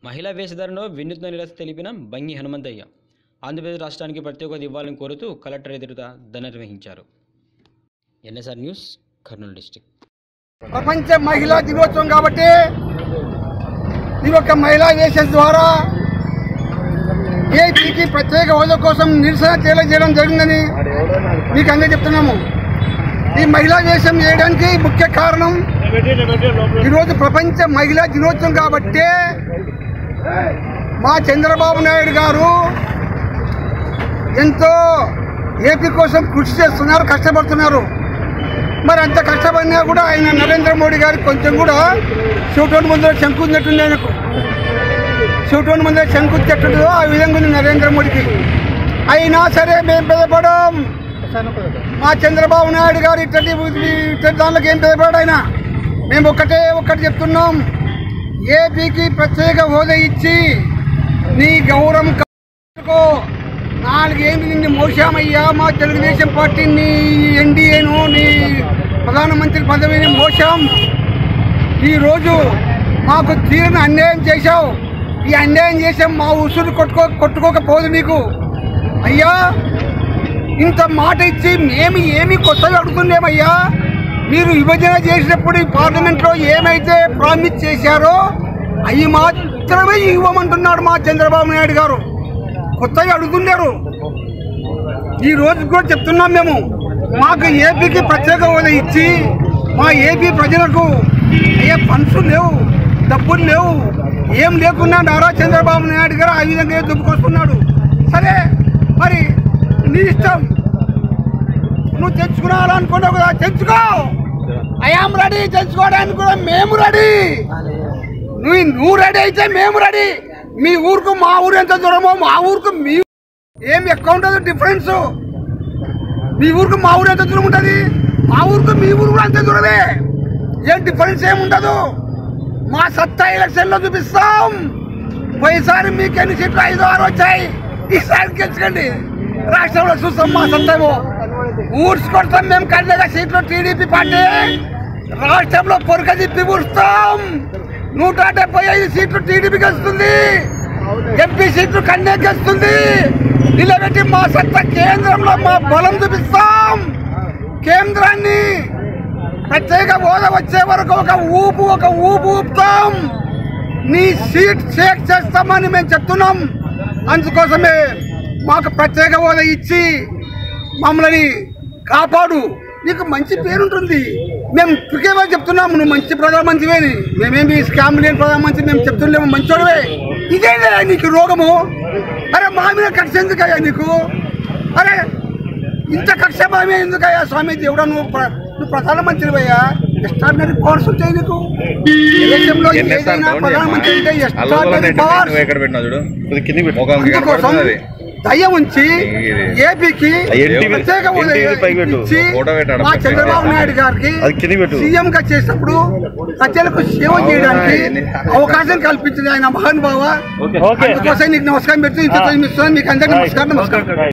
మహిళా వేషధారణలో వినూత్న నిరస తెలిపిన బంగి హనుమంతయ్య ఆంధ్రప్రదేశ్ రాష్ట్రానికి ప్రత్యేక హోదా ఇవ్వాలని కోరుతూ కలెక్టర్ ఎదురుగా ధర్నా నిర్వహించారు ఎన్ఎస్ఆర్ న్యూస్ కర్నూలు డిస్టిక్ ప్రపంచ మహిళా దినోత్సవం కాబట్టి ఈ యొక్క మహిళా వేషం ద్వారా ఏపీకి ప్రత్యేక హోదా కోసం నిరసన తెలియజేయడం జరిగిందని మీకు అందరూ చెప్తున్నాము ఈ మహిళా వేషం వేయడానికి ముఖ్య కారణం ఈరోజు ప్రపంచ మహిళా దినోత్సవం కాబట్టి మా చంద్రబాబు నాయుడు గారు ఎంతో ఏపీ కోసం కృషి చేస్తున్నారు కష్టపడుతున్నారు మరి అంత కష్టపడినా కూడా ఆయన నరేంద్ర మోడీ గారికి కొంచెం కూడా షూటోన్ ముందర శంకు ఉన్నట్టుంది ఆయనకు షూటోన్ ముందర శంకు చెట్టుందో ఆ విధంగా ఉంది నరేంద్ర మోడీకి అయినా సరే మేము బెదపడం మా చంద్రబాబు నాయుడు గారు ఇట్టటి ఇట్టటి దానిలోకి ఏం బెదపడాడు ఆయన మేము ఒక్కటే ఒక్కటి చెప్తున్నాం ఏపీకి ప్రత్యేక హోదా ఇచ్చి నీ గౌరవం కాపాడుకో. నాలుగేళ్ళు నిన్ను మోసామయ్యా మా తెలుగుదేశం పార్టీని ఎన్డీఏను నీ ప్రధానమంత్రి పదవిని మోసాం ఈరోజు మాకు తీరిన అన్యాయం చేశావు ఈ అన్యాయం చేసాం మా ఉసురు కొట్టుకో కొట్టుకోకపోదు నీకు అయ్యా ఇంత మాట ఇచ్చి మేము ఏమి కొత్తగా అడుగుతుండేమయ్యా మీరు విభజన చేసినప్పుడు ఈ పార్లమెంట్లో ఏమైతే ప్రామిస్ చేశారో అవి మాత్రమే ఇవ్వమంటున్నాడు మా చంద్రబాబు నాయుడు గారు కొత్తగా అడుగుతున్నారు ఈ రోజు కూడా చెప్తున్నాం మేము మాకు ఏపీకి ప్రత్యేక హోదా ఇచ్చి మా ఏపీ ప్రజలకు అయ్యే ఫండ్స్ లేవు డబ్బులు లేవు ఏం లేకున్నా నారా చంద్రబాబు నాయుడు గారు ఆ విధంగా దుబ్బుకొస్తున్నాడు సరే మరి నీ ఇష్టం నువ్వు తెచ్చుకున్నావాలనుకున్నావు కదా తెచ్చుకో ఐఆమ్ రెడీ తెచ్చుకోవడానికి కూడా మేము రెడీ నువ్వు నువ్వు రెడీ అయితే మేము రెడీ మీ ఊరుకు మా ఊరు ఎంత దూరమో మా ఊరుకు మీ ఏం ఎక్కువ ఉంటుంది డిఫరెన్స్ మీ ఊరికి మా ఊరు ఎంత దూరం ఉంటుంది మా ఊరికి మీ ఊరు కూడా అంతే దూరమే ఏం డిఫరెన్స్ ఏం ఉండదు మా సత్తా ఎలక్షన్లో చూపిస్తాం పోయినసారి మీకు ఎన్ని సీట్లు ఐదు ఆరు వచ్చాయి ఈసారి గెలుచుకోండి రాష్ట్రంలో చూస్తాం మా సత్తాము ఊడ్చి కొడతాం మేము కన్నగా సీట్లు టీడీపీ పార్టీ రాష్ట్రంలో పొరక తిప్పి ఊడుస్తాం నూట డెబ్బై ఐదు సీట్లు టీడీపీకి వస్తుంది ఎంపీ సీట్లు కన్యాకి వస్తుంది నిలబెట్టి మా సత్తా కేంద్రంలో మా బలం చూపిస్తాం కేంద్రాన్ని ప్రత్యేక హోదా వచ్చే వరకు ఒక ఊపు ఒక ఊపు ఊపుతాం నీ సీట్ షేక్ చేస్తామని మేము చెప్తున్నాం అందుకోసమే మాకు ప్రత్యేక హోదా ఇచ్చి మమ్మల్ని కాపాడు నీకు మంచి పేరుంటుంది మేము ఇప్పటికే చెప్తున్నాం నువ్వు మంచి ప్రధానమంత్రివేని మేమేమి స్కామ్ లేని ప్రధానమంత్రి మేము చెప్తున్నాము మంచోడివే ఇదేనా నీకు రోగము అరే మా మీద కక్ష ఎందుకయ్యా నీకు అరే ఇంత కక్ష మా మీద ఎందుకయ్యా స్వామి దేవుడా నువ్వు ప్ర- నువ్వు ప్రధానమంత్రివయ్యా ఎక్స్ట్రాడినరీ పవర్స్ వచ్చాయి నీకు దేశంలో ఎన్ఎస్ఆర్ ఏదైనా డౌన్ ప్రధానమంత్రి అంటే అల్లలో ఎక్స్ట్రాడినరీ పవర్స్ ఎక్కడ పెట్టినా చూడు కొద్దిగా కిందికి పెట్టు ముఖం అందుకోసం కనపడుతుంది దయ ఉంచి ఇది- ఏపీకి ఎన్టీవీ ప్రత్యేక హోదా ఎన్టీవీ పైకి పెట్టు. ఇచ్చి ఫోటో పెట్టాడు మా పక్కన. చంద్రబాబు నాయుడు గారికి అది కిందికి పెట్టు. సీఎం గా చేసినప్పుడు ప్రజలకు సేవ చేయడానికి ఎన్ని- అవకాశం కల్పించింది ఆయన మహానుభావ అందుకోసం నీకు నమస్కారం పెడుతూ ఇంత మీకు అందరికీ నమస్కారం నమస్కారం